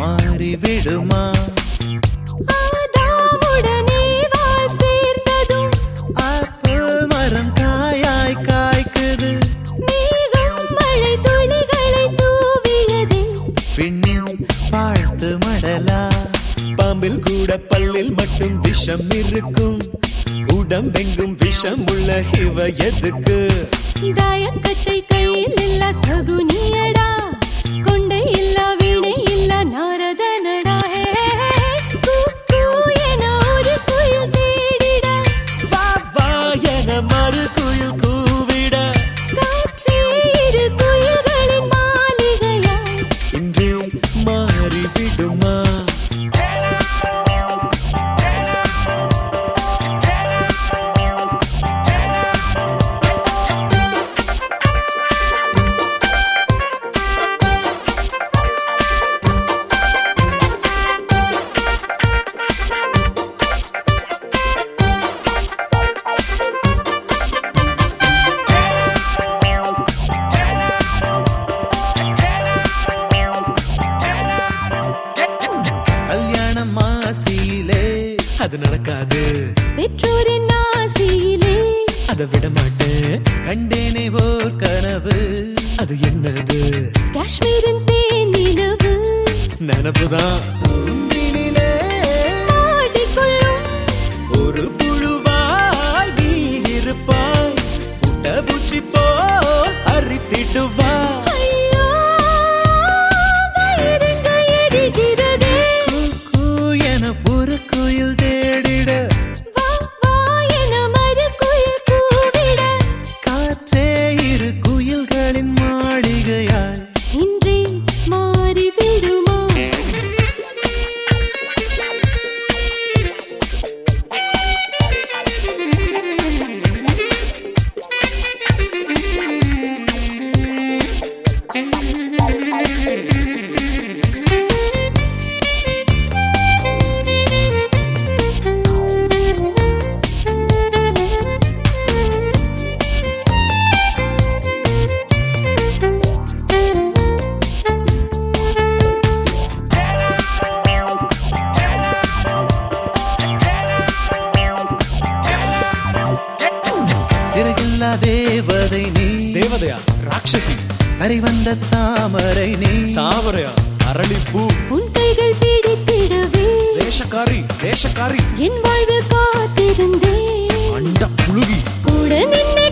மாறிவிடுமா ஆதாமுடனே வாழ் சேர்ந்ததும் ஆப்பிள் மரம் காயாய் காய்க்குது மேகம் மழை துளிகளை தூவியது பெண்ணின் வாழ்த்து மடலா பாம்பில் கூட பல்லில் மட்டும் விஷம் இருக்கும் உடம்பெங்கும் விஷம் உள்ள இவ எதுக்கு தாயக்கட்டை கையில் இல்ல சகுனியடா கொண்டை இல்ல வீணை இல்ல நாரதனடா ஹே, கூ, கூ என ஒரு குயில் தேடிட வா வா என மறு குயில் கூவிட காற்றே இரு குயில்களின் மாளிகையா இன்று மாறிவிடுமா கல்யாணம் மாசியிலே அது நடக்காது பெற்றோரின் ஆசையிலே அதை விட மாட்டேன் கண்டேனே ஓர் கனவு அது என்னது காஷ்மீரின் தேன் நிலவு நினப்புதான் பூம்பினிலே ஆடிக்கொள்ளும் ஒரு புழுவாய் நீ இருப்பாய் புட்டபூச்சி போல் அரித்திடுவா ஐயோ வயிறெங்க எரிகிறதே கூ என ஒரு குயில் தேடிட வா வா என மறு குயில் கூவிட காற்றே இரு குயில்களின் மாளிகையாய் இன்றே மாறிவிடுமா சிறகில்லா தேவதை நீ தேவதையா ராட்சசி கரை வந்த தாமரை நீ தாவரையா அரளிப்பூ உன் கைகள் பிடித்திடவே வேஷக்காரி வேஷக்காரி என் வாழ்வில் காத்திருந்தேன் அண்ட புழுகி கூட நின்று